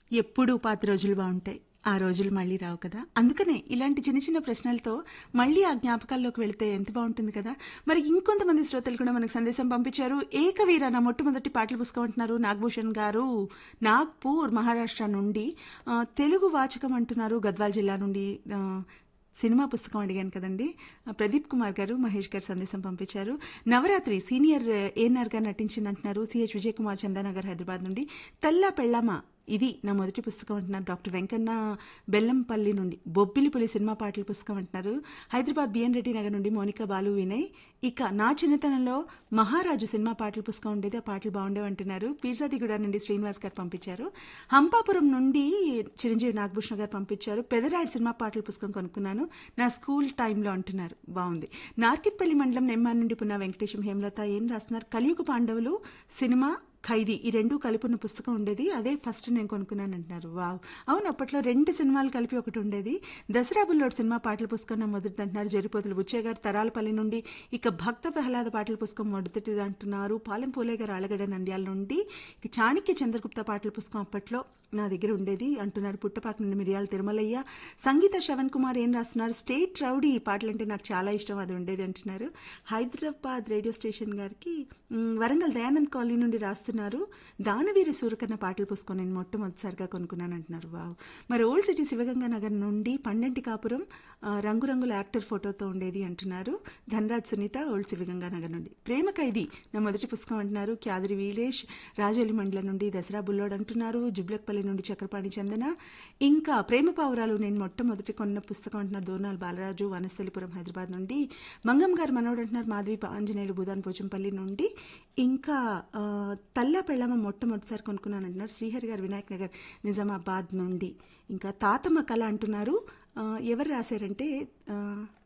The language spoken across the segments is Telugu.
ఎప్పుడూ పాత రోజులు బాగుంటాయి ఆ రోజులు మళ్ళీ రావు కదా అందుకనే ఇలాంటి చిన్న చిన్న ప్రశ్నలతో మళ్ళీ ఆ జ్ఞాపకాల్లోకి వెళితే ఎంత బాగుంటుంది కదా మరి ఇంకొంతమంది శ్రోతలు కూడా మనకు సందేశం పంపించారు ఏకవీర నా మొట్టమొదటి పాటలు పుస్తకం అంటున్నారు నాగభూషణ్ గారు నాగ్పూర్ మహారాష్ట్ర నుండి ఆ, తెలుగు వాచకం అంటున్నారు గద్వాల్ జిల్లా నుండి ఆ, సినిమా పుస్తకం అడిగాను కదండి ఆ, ప్రదీప్ కుమార్ గారు మహేష్ గారు సందేశం పంపించారు నవరాత్రి సీనియర్ ఏఎన్ఆర్ గా నటించింది అంటున్నారు సిహెచ్ విజయ్ కుమార్ చందానగర్ హైదరాబాద్ నుండి తెల్ల పెళ్ళమ్మ ఇది నా మొదటి పుస్తకం అంటున్నారు డాక్టర్ వెంకన్న బెల్లంపల్లి నుండి బొబ్బిలిపులి సినిమా పాటల పుస్తకం అంటున్నారు హైదరాబాద్ బిఎన్ రెడ్డి నగర్ నుండి మోనికా బాలు వినయ్ ఇక నా చిన్నతనంలో మహారాజు సినిమా పాటల పుస్తకం ఉండేది ఆ పాటలు బాగుండేవి అంటున్నారు పీర్జాదిగూడ నుండి శ్రీనివాస్ గారు పంపించారు హంపాపురం నుండి చిరంజీవి నాగభూషణ గారు పంపించారు పెదరాయుడు సినిమా పాటల పుస్తకం కొనుక్కున్నాను నా స్కూల్ టైంలో అంటున్నారు బాగుంది నార్కిట్పల్లి మండలం నెమ్మాన్ నుండి పున్న వెంకటేశం హేమలత ఏం రాస్తున్నారు కలియుగ పాండవులు సినిమా ఖైదీ ఈ రెండు కలిపి ఉన్న పుస్తకం ఉండేది అదే ఫస్ట్ నేను కొనుక్కున్నాను అంటున్నారు వావ్ అవును అప్పట్లో రెండు సినిమాలు కలిపి ఒకటి ఉండేది దసరా బుల్లోడ్ సినిమా పాటల పుస్తకం నా మొదటిది అంటున్నారు జరిపోతులు బుచ్చయ్య గారు తరాలపల్లి నుండి ఇక భక్త ప్రహ్లాద పాటల పుస్తకం మొదటిది అంటున్నారు పాలెం పూలే గారు ఆలగడ్డ నంద్యాల నుండి ఇక చాణక్య చంద్రగుప్త పాటల పుస్తకం అప్పట్లో నా దగ్గర ఉండేది అంటున్నారు పుట్టపాక నుండి మిరియాల తిరుమలయ్య సంగీత శ్రవణ్ కుమార్ ఏం రాస్తున్నారు స్టేట్ రౌడీ ఈ పాటలు అంటే నాకు చాలా ఇష్టం అది ఉండేది అంటున్నారు హైదరాబాద్ రేడియో స్టేషన్ గారికి మ్, వరంగల్ దయానంద్ కాలనీ నుండి రాస్తున్నారు దానవీర సూరకన్న పాటలు పుస్తకం నేను మొట్టమొదటిసారిగా కొనుక్కున్నాను అంటున్నారు వావ్ మరి ఓల్డ్ సిటీ శివగంగా నగర్ నుండి పండంటి కాపురం ఆ, రంగురంగుల యాక్టర్ ఫోటోతో ఉండేది అంటున్నారు ధనరాజ్ సునీత ఓల్డ్ శివగంగా నగర్ నుండి ప్రేమ ఖైదీ నా మొదటి పుస్తకం అంటున్నారు క్యాదరి వీలేష్ రాజోలి మండలం నుండి దసరా బుల్లోడ్ అంటున్నారు జుబ్లక్పల్లి నుండి చక్రపాణి చందన ఇంకా ప్రేమ పావురాలు నేను మొట్టమొదటి కొన్న పుస్తకం అంటున్నారు దోనాల్ బాలరాజు వనస్థలిపురం హైదరాబాద్ నుండి మంగం గారు మనోడు అంటున్నారు మాధవి ఆంజనేయులు భూదాన్ పోచంపల్లి నుండి ఇంకా ఆ, తల్లా పెళ్ళమ్మ మొట్టమొదటిసారి కొనుక్కున్నాను అంటున్నారు శ్రీహరి గారు వినాయక్ నగర్ నిజామాబాద్ నుండి ఇంకా తాతమ్మ కళ అంటున్నారు ఆ, ఎవరు రాశారంటే ఆ,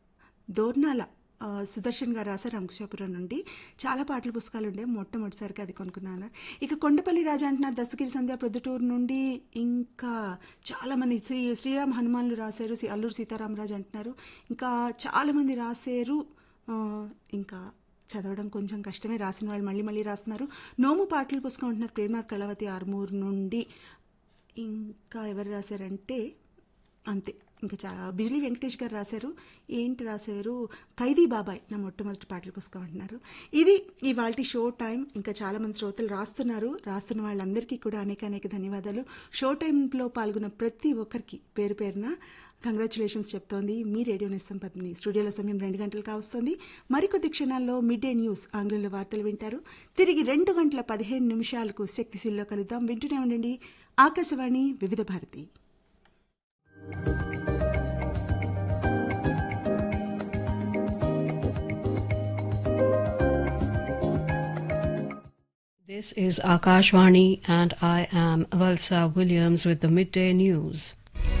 దోర్నాల ఆ, సుదర్శన్ గారు రాశారు అంకుశాపురం నుండి చాలా పాటల పుస్తకాలు ఉండే మొట్టమొదటిసారిగా అది కొనుక్కున్నాను ఇక కొండపల్లి రాజా అంటున్నారు దస్తగిరి సంధ్య ప్రొద్దుటూరు నుండి ఇంకా చాలా మంది శ్రీ శ్రీరామ్ హనుమాన్లు రాశారు సి- అల్లూరు సీతారామరాజు అంటున్నారు ఇంకా చాలా మంది రాశారు ఆ, ఇంకా చదవడం కొంచెం కష్టమే రాసిన వాళ్ళు మళ్ళీ మళ్ళీ రాస్తున్నారు నోము పాటల పుస్తకం అంటున్నారు ప్రేమనాథ్ కళావతి ఆర్మూర్ నుండి ఇంకా ఎవరు రాశారంటే అంతే ఇంకా చా బిజిలీ వెంకటేష్ గారు రాశారు ఏంటి రాశారు ఖైదీ బాబాయ్ నా మొట్టమొదటి పాటల పుస్తకం అంటున్నారు ఇది ఇవాళ షో టైం ఇంకా చాలా మంది శ్రోతలు రాస్తున్నారు రాస్తున్న వాళ్ళందరికీ కూడా అనేక అనేక ధన్యవాదాలు షో టైంలో పాల్గొన్న ప్రతి ఒక్కరికి పేరు పేరున కంగ్రాచులేషన్స్ చెప్తోంది మీ రేడియో నిస్తం పద్మిని స్టూడియోలో సమయం రెండు గంటలు కావస్తోంది మరికొద్ది క్షణాల్లో మిడ్ డే న్యూస్ ఆంగ్లంలో వార్తలు వింటారు తిరిగి రెండు గంటల పదిహేను నిమిషాలకు శక్తిశీల్లో కలుద్దాం వింటూనే ఉండండి ఆకాశవాణి వివిధ Bharati This is Akashvani, and I am Valsa Williams with the midday news.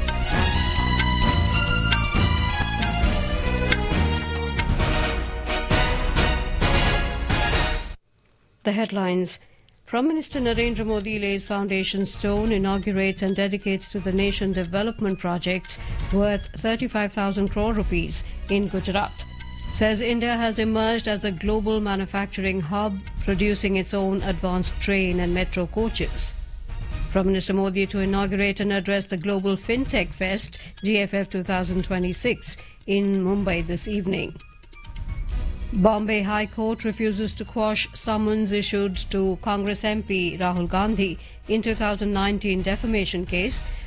The headlines Prime Minister Narendra Modi lays foundation stone, inaugurates and dedicates to the nation development projects worth 35,000 crore rupees in Gujarat. Says India has emerged as a global manufacturing hub, producing its own advanced train and metro coaches. Prime Minister Modi to inaugurate and address the Global FinTech Fest GFF 2026 in Mumbai this evening. Bombay High Court refuses to quash summons issued to Congress MP Rahul Gandhi in 2019 defamation case